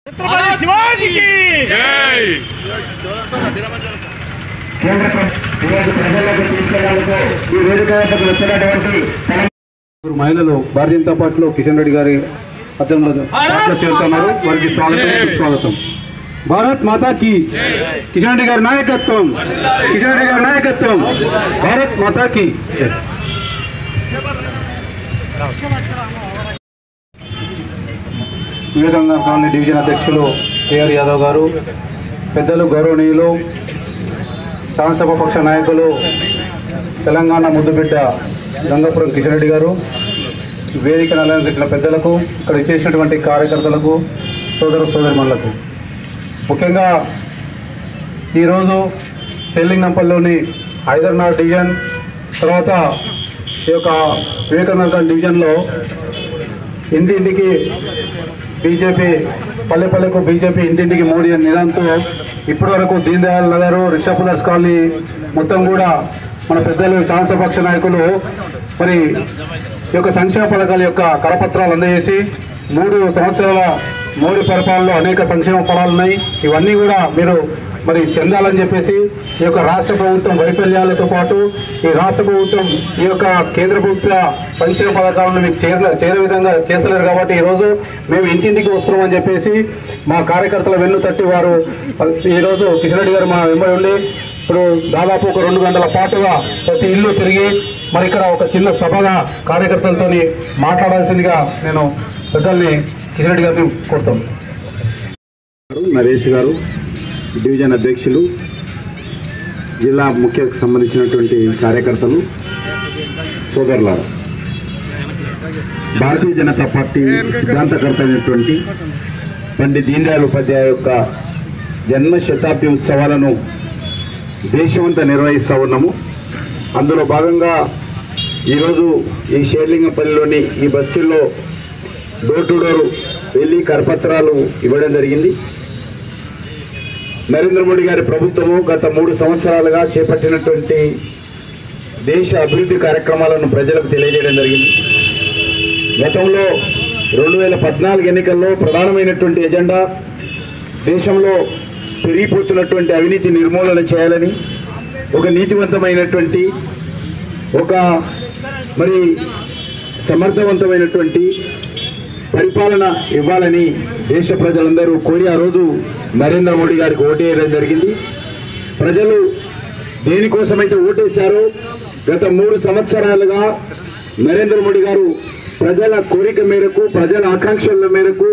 ఛత్రపతి శివాజీకి జై కేంద్ర ప్ర- ఈరోజు ప్రజలకు తీసుకెళ్లేందుకు ఈ వేదిక వద్దకు వచ్చినటువంటి ముగ్గురు మహిళలు భారతీయ జనతా పార్టీలో కిషన్ రెడ్డి గారి అధ్యయనంలో పార్టీలో చేరుతున్నారు వారికి స్వాగతం సుస్వాగతం భారత్ మాతా కి కిషన్ రెడ్డి గారి నాయకత్వం కిషన్ రెడ్డి గారి నాయకత్వం భారత్ మాతా కి జై. వివేకానంద కాలనీ డివిజన్ అధ్యక్షులు కేఆర్ యాదవ్ గారు పెద్దలు గౌరవనీయులు శాసనసభ పక్ష నాయకులు తెలంగాణ ముద్దుబిడ్డ గంగాపురం కిషన్ రెడ్డి గారు వేదికను అలంకరించిన పెద్దలకు ఇక్కడ చేసినటువంటి కార్యకర్తలకు సోదర సోదరిమణులకు ముఖ్యంగా ఈరోజు సేలింగంపల్లిలోని హైదరాబాద్ డివిజన్ తర్వాత ఈ యొక్క వివేకానంద డివిజన్లో ఇంటి ఇంటికి బీజేపీ పల్లె పల్లెకు బీజేపీ ఇంటింటికి మోడీ అనే నిదాంతో ఇప్పటి వరకు దీన్ దయాళ్ నగర్ రిషపుదాస్ కాలనీ మొత్తం కూడా మన పెద్దలు శాసనపక్ష నాయకులు మరి ఈ యొక్క సంక్షేమ పథకాల యొక్క కరపత్రాలు అందజేసి మూడు సంవత్సరాల మోడీ పరిపాలనలో అనేక సంక్షేమ ఫలాలు ఉన్నాయి ఇవన్నీ కూడా మీరు మరి చెందాలని చెప్పేసి ఈ యొక్క రాష్ట్ర ప్రభుత్వం వైఫల్యాలతో పాటు ఈ రాష్ట్ర ప్రభుత్వం ఈ యొక్క కేంద్ర ప్రభుత్వ సంక్షేమ పథకాలను మీకు చేర చేరే విధంగా చేస్తలేరు కాబట్టి ఈరోజు మేము ఇంటింటికి వస్తున్నామని చెప్పేసి మా కార్యకర్తల వెన్ను తట్టి వారు ఈరోజు కిషన్ రెడ్డి గారు మా వెంబడి ఉండి ఇప్పుడు దాదాపు ఒక రెండు గంటల పాటుగా ప్రతి ఇల్లు తిరిగి మరి ఇక్కడ ఒక చిన్న సభగా కార్యకర్తలతో మాట్లాడాల్సిందిగా నేను పెద్దల్ని కిషన్ రెడ్డి గారిని కోరుతాం నరేష్ గారు డివిజన్ అధ్యక్షులు జిల్లా ముఖ్యకు సంబంధించినటువంటి కార్యకర్తలు సోదరులారు భారతీయ జనతా పార్టీ సిద్ధాంతకర్త అయినటువంటి పండిత్ దీన్ దయాళ్ ఉపాధ్యాయ యొక్క జన్మ శతాబ్ది ఉత్సవాలను దేశమంతా నిర్వహిస్తూ ఉన్నాము అందులో భాగంగా ఈరోజు ఈ షేర్లింగపల్లిలోని ఈ బస్తీల్లో డోర్ టు డోర్ వెళ్ళి కరపత్రాలు ఇవ్వడం జరిగింది నరేంద్ర మోడీ గారి ప్రభుత్వము గత మూడు సంవత్సరాలుగా చేపట్టినటువంటి దేశ అభివృద్ధి కార్యక్రమాలను ప్రజలకు తెలియజేయడం జరిగింది గతంలో రెండు వేల పద్నాలుగు ఎన్నికల్లో ప్రధానమైనటువంటి ఎజెండా దేశంలో పెరిగిపోతున్నటువంటి అవినీతి నిర్మూలన చేయాలని ఒక నీతివంతమైనటువంటి ఒక మరి సమర్థవంతమైనటువంటి పరిపాలన ఇవ్వాలని దేశ ప్రజలందరూ కోరి ఆ రోజు నరేంద్ర మోడీ గారికి ఓటేయడం జరిగింది ప్రజలు దేనికోసమైతే ఓటేశారో గత మూడు సంవత్సరాలుగా నరేంద్ర మోడీ గారు ప్రజల కోరిక మేరకు ప్రజల ఆకాంక్షల మేరకు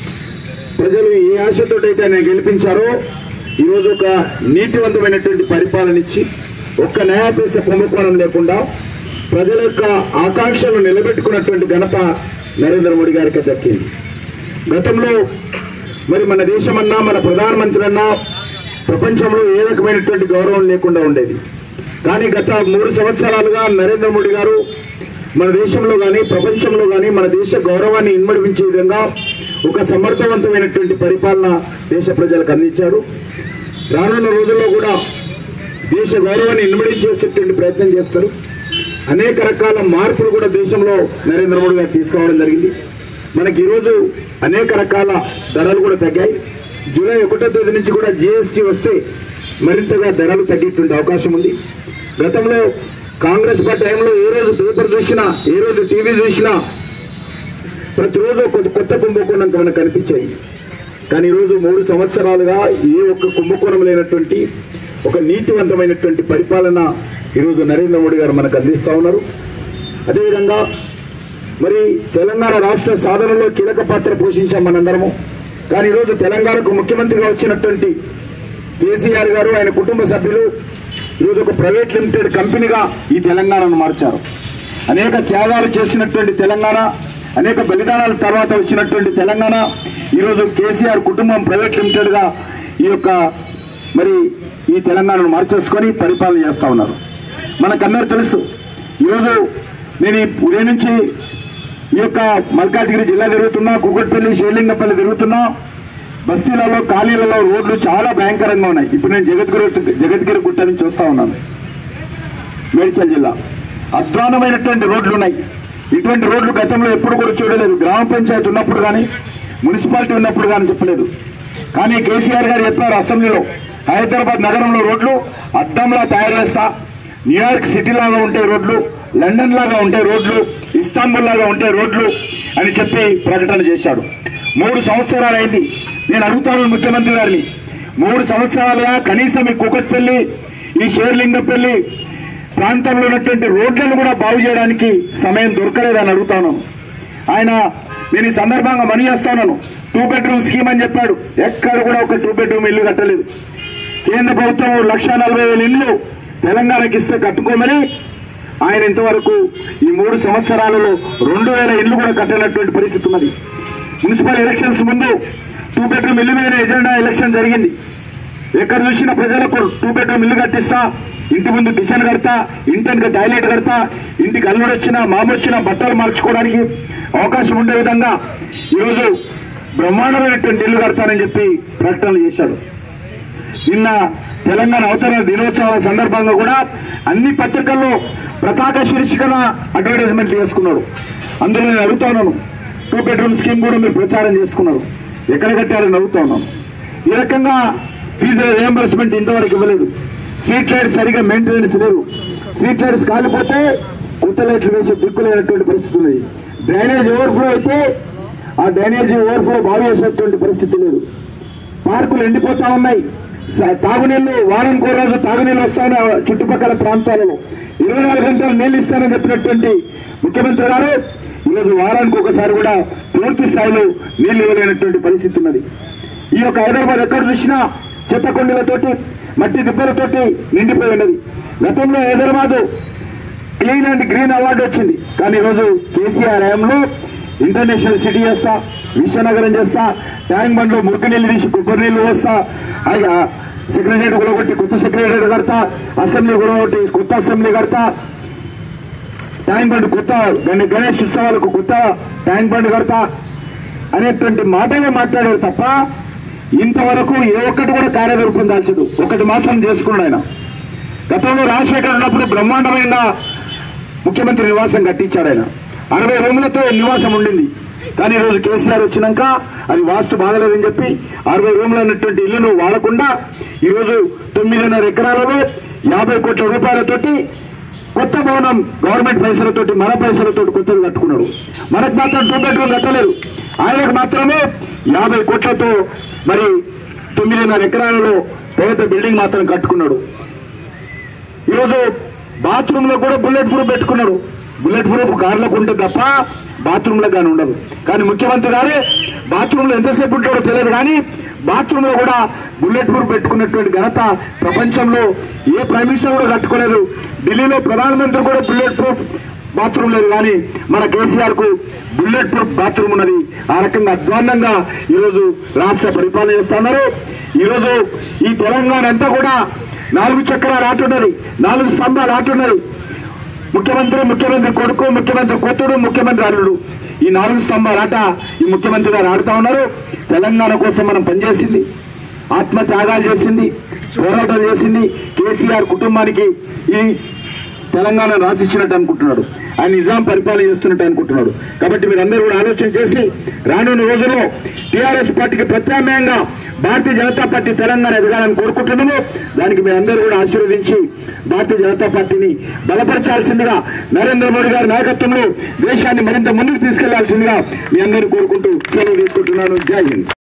ప్రజలు ఏ ఆశతోటైతే ఆయన గెలిపించారో ఈరోజు ఒక నీతివంతమైనటువంటి పరిపాలన ఇచ్చి ఒక్క న్యాయపేస కుంభకోణం లేకుండా ప్రజల యొక్క ఆకాంక్షలు నిలబెట్టుకున్నటువంటి ఘనత నరేంద్ర మోడీ గారికి దక్కింది గతంలో మరి మన దేశమన్నా మన ప్రధానమంత్రి అన్నా ప్రపంచంలో ఏ రకమైనటువంటి గౌరవం లేకుండా ఉండేది కానీ గత మూడు సంవత్సరాలుగా నరేంద్ర మోడీ గారు మన దేశంలో కానీ ప్రపంచంలో కానీ మన దేశ గౌరవాన్ని ఇన్మడిపించే విధంగా ఒక సమర్థవంతమైనటువంటి పరిపాలన దేశ ప్రజలకు అందించారు రానున్న రోజుల్లో కూడా దేశ గౌరవాన్ని ఇన్మడించేసేటువంటి ప్రయత్నం చేస్తారు అనేక రకాల మార్పులు కూడా దేశంలో నరేంద్ర మోడీ గారు తీసుకురావడం జరిగింది మనకి ఈరోజు అనేక రకాల ధరలు కూడా తగ్గాయి జూలై ఒకటో తేదీ నుంచి కూడా జిఎస్టీ వస్తే మరింతగా ధరలు తగ్గేటువంటి అవకాశం ఉంది గతంలో కాంగ్రెస్ పార్టీ టైంలో ఏ రోజు పేపర్ చూసినా ఏ రోజు టీవీ చూసినా ప్రతిరోజు ఒక కొత్త కుంభకోణం మనకు కనిపించాయి కానీ ఈరోజు మూడు సంవత్సరాలుగా ఏ ఒక్క కుంభకోణం లేనటువంటి ఒక నీతివంతమైనటువంటి పరిపాలన ఈరోజు నరేంద్ర మోడీ గారు మనకు అందిస్తూ ఉన్నారు అదేవిధంగా మరి తెలంగాణ రాష్ట్ర సాధనలో కీలక పాత్ర పోషించాం మనందరము కానీ ఈరోజు తెలంగాణకు ముఖ్యమంత్రిగా వచ్చినటువంటి కేసీఆర్ గారు ఆయన కుటుంబ సభ్యులు ఈరోజు ఒక ప్రైవేట్ లిమిటెడ్ కంపెనీగా ఈ తెలంగాణను మార్చారు అనేక త్యాగాలు చేసినటువంటి తెలంగాణ అనేక బలిదానాల తర్వాత వచ్చినటువంటి తెలంగాణ ఈరోజు కేసీఆర్ కుటుంబం ప్రైవేట్ లిమిటెడ్ గా ఈ యొక్క మరి ఈ తెలంగాణను మార్చేసుకొని పరిపాలన చేస్తా ఉన్నారు మనకందరూ తెలుసు ఈరోజు నేను ఈ ఉదయం నుంచి ఈ యొక్క మల్కాజ్గిరి జిల్లా తిరుగుతున్నా కుక్కట్పల్లి షేలింగపల్లి తిరుగుతున్నా బస్తీలలో ఖాళీలలో రోడ్లు చాలా భయంకరంగా ఉన్నాయి ఇప్పుడు నేను జగద్గిరి జగద్గిరి గుట్ట నుంచి వస్తా ఉన్నాను మేడ్చల్ జిల్లా అధ్వానమైనటువంటి రోడ్లు ఉన్నాయి ఇటువంటి రోడ్లు గతంలో ఎప్పుడు కూడా చూడలేదు గ్రామ పంచాయతీ ఉన్నప్పుడు కానీ మున్సిపాలిటీ ఉన్నప్పుడు కానీ చెప్పలేదు కానీ కేసీఆర్ గారు చెప్పారు అసెంబ్లీలో హైదరాబాద్ నగరంలో రోడ్లు అద్దంలా తయారు చేస్తా న్యూయార్క్ సిటీ లాగా ఉంటాయి రోడ్లు లండన్ లాగా ఉంటాయి రోడ్లు ఇస్తాంబుల్ లాగా ఉంటాయి రోడ్లు అని చెప్పి ప్రకటన చేశాడు మూడు సంవత్సరాలు అయింది నేను అడుగుతాను ముఖ్యమంత్రి గారిని మూడు సంవత్సరాలుగా కనీసం ఈ కుకట్పల్లి ఈ షేర్లింగపల్లి ప్రాంతంలో ఉన్నటువంటి రోడ్లను కూడా బాగు చేయడానికి సమయం దొరకలేదని అడుగుతాను ఆయన నేను ఈ సందర్భంగా మనీ చేస్తాను టూ బెడ్రూమ్ స్కీమ్ అని చెప్పాడు ఎక్కడ కూడా ఒక టూ బెడ్రూమ్ ఇల్లు కట్టలేదు కేంద్ర ప్రభుత్వం లక్ష నలభై వేల ఇల్లు తెలంగాణకి ఇస్తే కట్టుకోమని ఆయన ఇంతవరకు ఈ మూడు సంవత్సరాలలో రెండు వేల ఇల్లు కూడా కట్టనటువంటి పరిస్థితి ఉన్నది మున్సిపల్ ఎలక్షన్స్ ముందు టూ బెడ్రూమ్ ఇల్లు మీద ఎజెండా ఎలక్షన్ జరిగింది ఎక్కడ చూసినా ప్రజలకు టూ బెడ్రూమ్ ఇల్లు కట్టిస్తా ఇంటి ముందు కిచెన్ కడతా ఇంటికి టాయిలెట్ కడతా ఇంటికి అల్లుడు వచ్చినా మామ వచ్చినా బట్టలు మార్చుకోవడానికి అవకాశం ఉండే విధంగా ఈరోజు బ్రహ్మాండమైనటువంటి ఇల్లు కడతానని చెప్పి ప్రకటనలు చేశాడు నిన్న తెలంగాణ అవతరణ దినోత్సవం సందర్భంగా కూడా అన్ని పత్రికల్లో ప్రతాక శీర్షికన అడ్వర్టైజ్మెంట్ చేసుకున్నాడు అందులో నేను అడుగుతా ఉన్నాను టూ బెడ్రూమ్ స్కీమ్ కూడా మీరు ప్రచారం చేసుకున్నారు ఎక్కడ కట్టారని అడుగుతా ఉన్నాను ఈ రకంగా ఫీజు రియంబర్స్మెంట్ ఇంతవరకు ఇవ్వలేదు స్ట్రీట్ లైట్స్ సరిగా మెయింటెనెన్స్ లేదు స్ట్రీట్ లైట్స్ కాలిపోతే కొత్త లైట్లు వేసే దిక్కులేనటువంటి పరిస్థితి ఉంది డ్రైనేజ్ ఓవర్ఫ్లో అయితే ఆ డ్రైనేజ్ ఓవర్ఫ్లో బాగు చేసేటువంటి పరిస్థితి లేదు పార్కులు ఎండిపోతా ఉన్నాయి స- తాగునీళ్లు వారానికి రోజు తాగునీళ్లు వస్తాయని ఆ చుట్టుపక్కల ప్రాంతాలలో ఇరవై నాలుగు గంటలు నీళ్లు ఇస్తానని చెప్పినటువంటి ముఖ్యమంత్రి గారు ఈరోజు వారానికి ఒకసారి కూడా పూర్తి స్థాయిలో నీళ్లు ఇవ్వలేనటువంటి పరిస్థితి ఉన్నది ఈ యొక్క హైదరాబాద్ ఎక్కడ చూసినా చెత్త కొండలతోటి మట్టి దిబ్బలతోటి నిండిపోయి ఉన్నది గతంలో Hyderabad clean and green award వచ్చింది కానీ ఈరోజు కేసీఆర్ హయాంలో ఇంటర్నేషనల్ సిటీ చేస్తా విశ్వనగరం చేస్తా ట్యాంక్ బండ్లో మురికి నీళ్లు తీసి కొబ్బరి నీళ్లు పోస్తా అలాగే సెక్రటరియట్ కూడా కొట్టి కొత్త సెక్రటరియట్ కడతా అసెంబ్లీ కూడా కొట్టి కొత్త అసెంబ్లీ కడతా ట్యాంక్ బండ్ కొత్త గణ- గణేష్ ఉత్సవాలకు కొత్త ట్యాంక్ బండ్ కడతా అనేటువంటి మాటలే మాట్లాడారు తప్ప ఇంతవరకు ఏ ఒక్కటి కూడా కార్యరూపం దాల్చదు ఒకటి మాత్రం చేసుకున్నాడు ఆయన గతంలో రాజశేఖర్ ఉన్నప్పుడు బ్రహ్మాండమైన ముఖ్యమంత్రి నివాసం కట్టించాడు ఆయన అరవై రూములతో నివాసం ఉండింది కానీ ఈరోజు కేసీఆర్ వచ్చినాక అది వాస్తు బాగలేదని చెప్పి అరవై రూములు అన్నటువంటి ఇల్లును వాడకుండా ఈరోజు తొమ్మిదిన్నర ఎకరాలలో యాభై కోట్ల రూపాయలతోటి కొత్త భవనం గవర్నమెంట్ పైసలతోటి మన పైసలతోటి కొత్తది కట్టుకున్నాడు మనకు మాత్రం టూ బెడ్రూమ్ కట్టలేదు ఆయనకు మాత్రమే యాభై కోట్లతో మరి తొమ్మిదిన్నర ఎకరాలలో పెద్ద బిల్డింగ్ మాత్రం కట్టుకున్నాడు ఈరోజు బాత్రూమ్ లో కూడా బుల్లెట్ ప్రూఫ్ పెట్టుకున్నాడు బుల్లెట్ ప్రూఫ్ కార్లకు ఉంటే తప్ప బాత్రూమ్ లో కానీ ఉండదు కానీ ముఖ్యమంత్రి గారే బాత్రూమ్ లో ఎంతసేపు ఉంటాడో తెలియదు కానీ బాత్రూమ్ లో కూడా బుల్లెట్ ప్రూఫ్ పెట్టుకున్నటువంటి ఘనత ప్రపంచంలో ఏ ప్రైమ్ మినిస్టర్ కూడా కట్టుకోలేదు ఢిల్లీలో ప్రధానమంత్రి కూడా బుల్లెట్ ప్రూఫ్ బాత్రూమ్ లేదు కానీ మన కేసీఆర్ కు బుల్లెట్ ప్రూఫ్ బాత్రూమ్ ఉన్నది ఆ రకంగా అధ్వాన్నంగా ఈరోజు రాష్ట్ర పరిపాలన చేస్తున్నారు ఈరోజు ఈ తెలంగాణ అంతా కూడా నాలుగు చక్రాలు ఆటున్నది నాలుగు స్తంభాలు ఆటున్నది ముఖ్యమంత్రి ముఖ్యమంత్రి కొడుకు ముఖ్యమంత్రి కూతుడు ముఖ్యమంత్రి అల్లుడు ఈ నాలుగు స్తంభాల ఆట ఈ ముఖ్యమంత్రి గారు ఆడుతా ఉన్నారు తెలంగాణ కోసం మనం పనిచేసింది ఆత్మ త్యాగాలు చేసింది పోరాటం చేసింది కేసీఆర్ కుటుంబానికి ఈ తెలంగాణ రాసిచ్చినట్టు అనుకుంటున్నాడు ఆయన నిజాం పరిపాలన చేస్తున్నట్టు అనుకుంటున్నాడు కాబట్టి మీరందరూ కూడా ఆలోచన చేసి రానున్న రోజుల్లో టీఆర్ఎస్ పార్టీకి ప్రత్యామ్నాయంగా భారతీయ జనతా పార్టీ తెలంగాణ ఎదగాలని కోరుకుంటున్నాము దానికి మీరందరూ కూడా ఆశీర్వదించి భారతీయ జనతా పార్టీని బలపరచాల్సిందిగా నరేంద్ర మోడీ గారి నాయకత్వంలో దేశాన్ని మరింత ముందుకు తీసుకెళ్లాల్సిందిగా మీ అందరూ కోరుకుంటూ సెలవు తీసుకుంటున్నాను జై హింద్